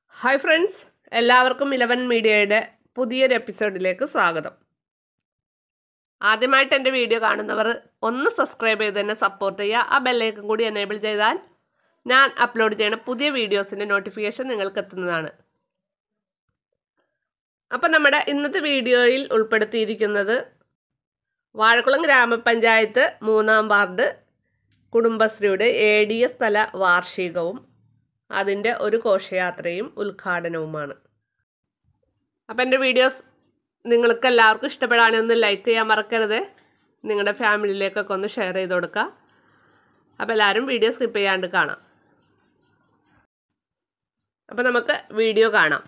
hi friends എല്ലാവർക്കും Eleven മീഡിയയുടെ പുതിയൊരു എപ്പിസോഡിലേക്ക് സ്വാഗതം ആദ്യമായിട്ട് എൻ്റെ വീഡിയോ കാണുന്നവർ ഒന്ന് സബ്സ്ക്രൈബ് ചെയ്ത് തന്നെ സപ്പോർട്ട് ചെയ്യുക ആ ബെല്ലേക്കും കൂടി എനേബിൾ ചെയ്താൽ ഞാൻ അപ്ലോഡ് ചെയ്യുന്ന പുതിയ വീഡിയോസിൻ്റെ നോട്ടിഫിക്കേഷൻ നിങ്ങൾക്ക് എത്തുന്നതാണ് അപ്പം നമ്മുടെ ഇന്നത്തെ വീഡിയോയിൽ ഉൾപ്പെടുത്തിയിരിക്കുന്നത് വാഴക്കുളം ഗ്രാമപഞ്ചായത്ത് മൂന്നാം വാർഡ് കുടുംബശ്രീയുടെ എ ഡി എസ് തല വാർഷികവും അതിൻ്റെ ഒരു ഘോഷയാത്രയും ഉദ്ഘാടനവുമാണ് അപ്പം എൻ്റെ വീഡിയോസ് നിങ്ങൾക്ക് എല്ലാവർക്കും ഇഷ്ടപ്പെടാണെങ്കിൽ ഒന്ന് ലൈക്ക് ചെയ്യാൻ മറക്കരുത് നിങ്ങളുടെ ഫാമിലിയിലേക്കൊക്കെ ഒന്ന് ഷെയർ ചെയ്ത് കൊടുക്കുക അപ്പോൾ എല്ലാവരും വീഡിയോ സ്കിപ്പ് ചെയ്യാണ്ട് കാണാം അപ്പം നമുക്ക് വീഡിയോ കാണാം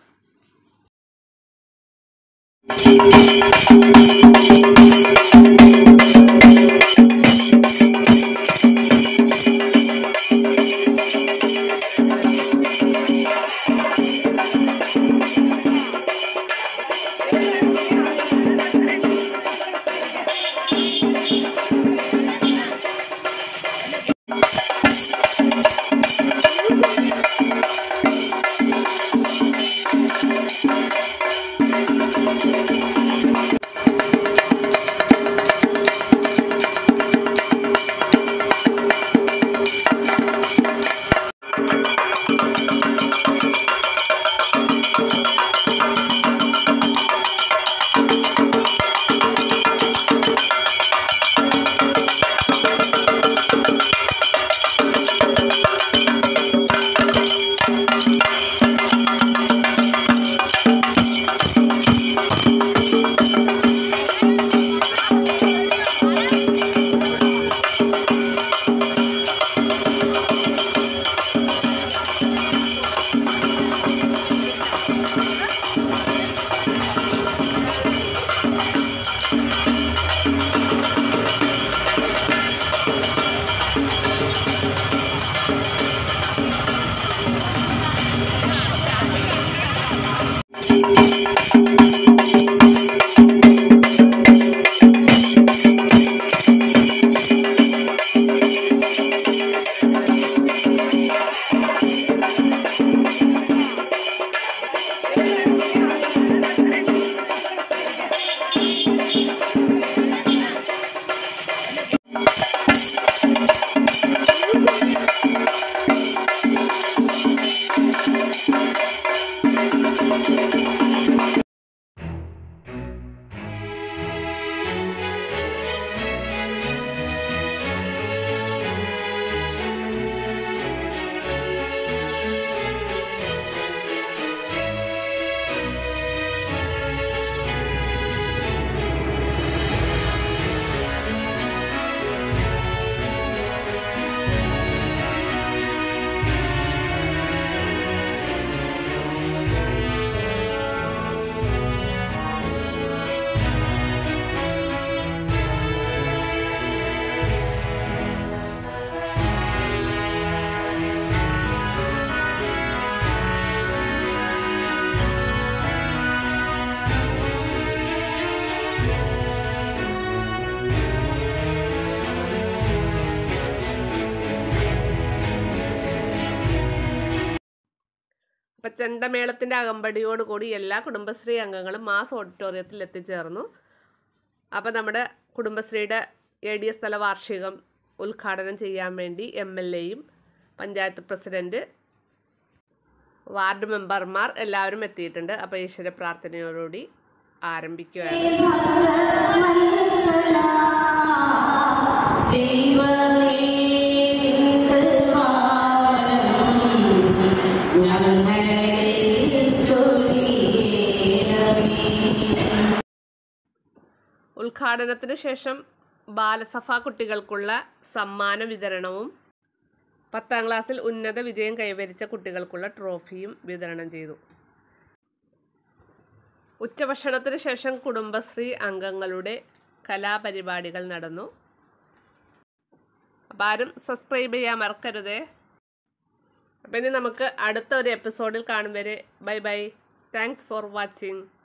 അപ്പം ചെണ്ടമേളത്തിൻ്റെ അകമ്പടിയോടുകൂടി എല്ലാ കുടുംബശ്രീ അംഗങ്ങളും മാസ് ഓഡിറ്റോറിയത്തിൽ എത്തിച്ചേർന്നു അപ്പം നമ്മുടെ കുടുംബശ്രീയുടെ എ ഡി എസ് തല വാർഷികം ഉദ്ഘാടനം ചെയ്യാൻ വേണ്ടി എം എൽ എയും പഞ്ചായത്ത് പ്രസിഡൻറ്റ് വാർഡ് മെമ്പർമാർ എല്ലാവരും എത്തിയിട്ടുണ്ട് അപ്പോൾ ഈശ്വര പ്രാർത്ഥനയോടുകൂടി ആരംഭിക്കുകയാണ് ഉദ്ഘാടനത്തിന് ശേഷം ബാലസഭ കുട്ടികൾക്കുള്ള സമ്മാന വിതരണവും പത്താം ക്ലാസ്സിൽ ഉന്നത വിജയം കൈവരിച്ച കുട്ടികൾക്കുള്ള ട്രോഫിയും വിതരണം ചെയ്തു ഉച്ചഭക്ഷണത്തിന് ശേഷം കുടുംബശ്രീ അംഗങ്ങളുടെ കലാപരിപാടികൾ നടന്നു അപ്പം ആരും സബ്സ്ക്രൈബ് ചെയ്യാൻ മറക്കരുതേ അപ്പം ഇനി നമുക്ക് അടുത്ത ഒരു എപ്പിസോഡിൽ കാണും വരെ bye bye thanks for watching